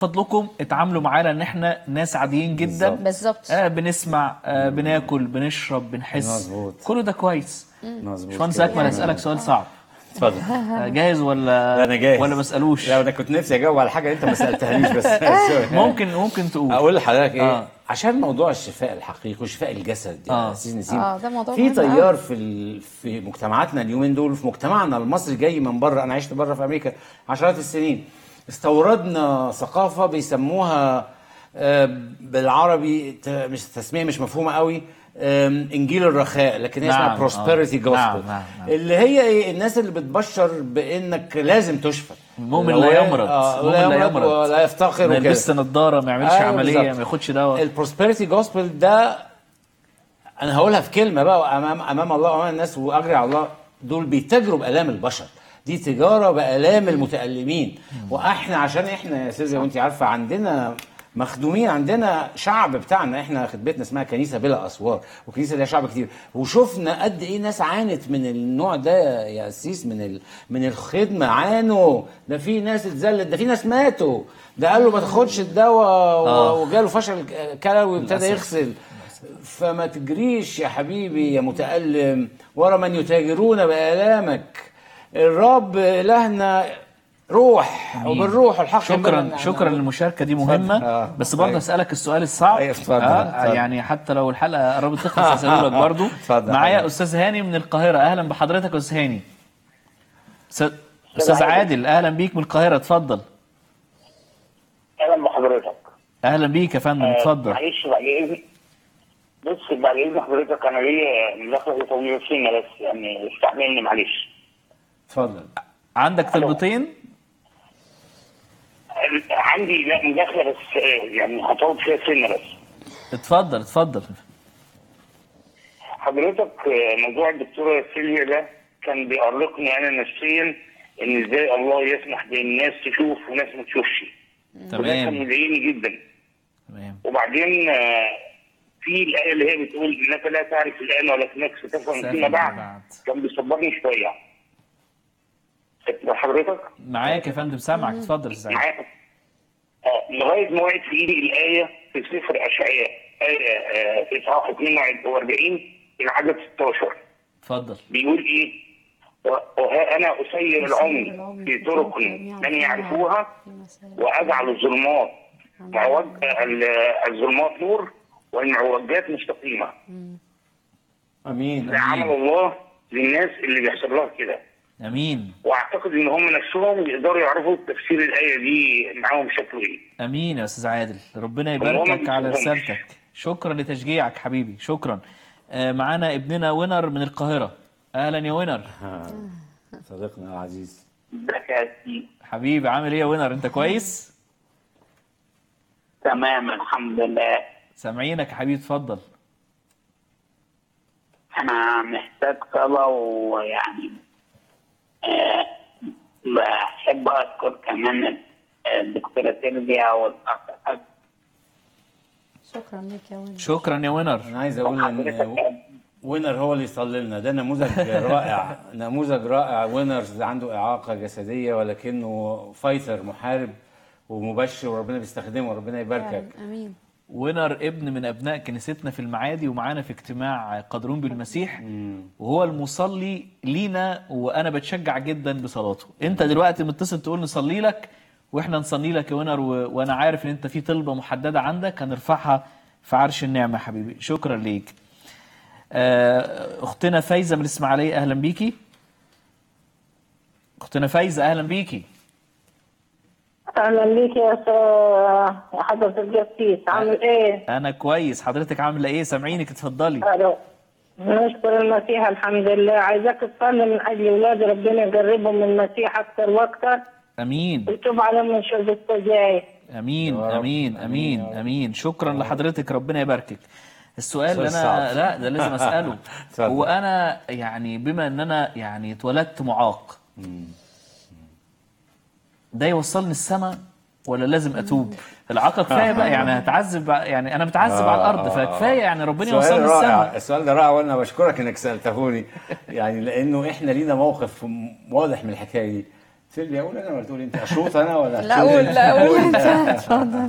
فضلكم اتعاملوا معانا ان احنا ناس عاديين جدا بالظبط. بالظبط آه بنسمع آه بناكل بنشرب بنحس مظبوط. كل ده كويس مظبوط باشمهندس كده. اكمل اسالك سؤال صعب اتفضل آه جاهز ولا لا، انا جاهز ولا ما اسالوش لا انا كنت نفسي اجاوب على حاجه انت ما سالتهاليش بس ممكن ممكن تقول اقول لحضرتك ايه آه. عشان موضوع الشفاء الحقيقي وشفاء الجسد يا آه. سيدي نسيم آه، ده موضوع في مهم تيار في ال... في مجتمعاتنا اليومين دول في مجتمعنا المصري جاي من بره انا عشت بره في امريكا عشرات السنين استوردنا ثقافه بيسموها آه، بالعربي ت- مش تسميه مش مفهومه قوي آم، انجيل الرخاء لكن هي نعم، اسمها آه. بروسبرتي نعم، جوسبل نعم، نعم. اللي هي ايه الناس اللي بتبشر بانك لازم تشفى المؤمن لو لا إيه؟ يمرض آه المؤمن لا لا يمرض يمرض ولا يفتخر ما وكده يلبسش نضاره ما يعملش أيوة عمليه بالظبط. ما ياخدش دواء البروسبرتي جوسبل ده انا هقولها في كلمه بقى امام امام الله وامام الناس واجري على الله دول بيتاجروا بالام البشر دي تجاره بالام المتالمين واحنا عشان احنا يا سيدي وانت عارفه عندنا مخدومين عندنا شعب بتاعنا احنا خدمتنا اسمها كنيسه بلا اسوار وكنيسه ليها شعب كتير وشفنا قد ايه ناس عانت من النوع ده يا اسيس من ال... من الخدمه عانوا ده في ناس اتذلت ده في ناس ماتوا ده قال له ما تاخدش الدواء آه. و... وجاله فشل كلوي وابتدى للأسف. يغسل فما تجريش يا حبيبي يا متألم ورا من يتاجرون بآلامك الرب إلهنا روح أمين. وبالروح والحق شكرا ينبغي أن- شكرا للمشاركه دي مهمه اتفضل. آه. بس برضه أيوة. اسالك السؤال الصعب أيوة، اتفضل، آه اتفضل. يعني حتى لو الحلقه قربت تخلص هساله لك برضه اتفضل. معايا حبيبي. استاذ هاني من القاهره اهلا بحضرتك يا استاذ هاني أستاذ- استاذ عادل اهلا بيك من القاهره اتفضل اهلا بحضرتك اهلا بيك يا فندم آه، اتفضل معلش بعد اذن بص بعد اذن حضرتك انا ليا مداخله طويله سنه بس يعني استحملني معلش اتفضل عندك طلبتين عندي لا مداخله بس آه، يعني هطول فيها سنه بس اتفضل اتفضل حضرتك آه، موضوع الدكتوره سيليا ده كان بيأرقني انا نفسيا ان ازاي الله يسمح بين ناس تشوف وناس ما تشوفش وده كان تمام مضايقني جدا تمام وبعدين آه، في الايه اللي هي بتقول انك لا تعرف الان ولكنك ستفهم فيما بعد بعد. كان بيصبرني شويه حضرتك معاك يا فندم سامعك اتفضل يا استاذ عادل. معاك آه، لغايه ما وقعت في ايدي الايه في سفر اشعياء ايه آه، في اصحاح 42 العدد 16 اتفضل بيقول ايه؟ و- وها انا اسير العمي في طرق من يعرفوها واجعل الظلمات معوج ال- الظلمات نور والمعوجات مستقيمه امين ده عمل الله للناس اللي بيحصل لها كده امين واعتقد ان هم نفسهم يقدروا يعرفوا تفسير الايه دي معاهم شكله ايه امين يا استاذ عادل ربنا اللهم يبارك لك على بيسلمك. رسالتك شكرا لتشجيعك حبيبي شكرا آه، معانا ابننا وينر من القاهره اهلا يا وينر آه. صديقنا العزيز بكاتي حبيبي عامل ايه يا وينر انت كويس تمام الحمد لله سامعينك يا حبيبي اتفضل انا محتاج صلاه ويعني آه بحب اذكر كمان الدكتوره سيلفيا والاخ أسد. شكرا لك يا ولد شكرا يا وينر انا عايز اقول ان وينر هو اللي يصلي لنا ده نموذج رائع نموذج رائع وينر عنده اعاقه جسديه ولكنه فايتر محارب ومبشر وربنا بيستخدمه وربنا يباركك فعلا امين وينر ابن من ابناء كنيستنا في المعادي ومعانا في اجتماع قدرون بالمسيح وهو المصلي لينا وانا بتشجع جدا بصلاته انت دلوقتي متصل تقول نصلي لك واحنا نصلي لك يا وينر و... وانا عارف ان انت في طلبه محدده عندك هنرفعها في عرش النعمه يا حبيبي شكرا ليك آه، اختنا فايزه من الاسماعيليه اهلا بيكي اختنا فايزه اهلا بيكي اهلا بيك يا س- يا حضرة الجسيس عامل ايه؟ انا كويس حضرتك عامله ايه سامعينك اتفضلي الو نشكر المسيح الحمد لله عايزاك تصلي من اجل ولاد ربنا يجربهم من المسيح اكتر واكتر امين ويتوب عليهم من شرب السجاير امين يا رب. امين آمين امين يا رب. امين شكرا لحضرتك ربنا يباركك السؤال اللي سؤال انا صعب. لا ده لازم اساله اتفضل. هو انا يعني بما ان انا يعني اتولدت معاق ده يوصلني السماء ولا لازم اتوب العاقه كفايه بقى يعني هتعذب بقى- يعني انا متعذب على الارض فكفايه يعني ربنا سؤال يوصلني رائع السماء السؤال ده رائع وانا بشكرك انك سالتهوني يعني لانه احنا لينا موقف م- واضح من الحكايه دي سيلفيا اقول انا ولا تقول انت اشوط انا ولا لا قول لا قول انت اتفضل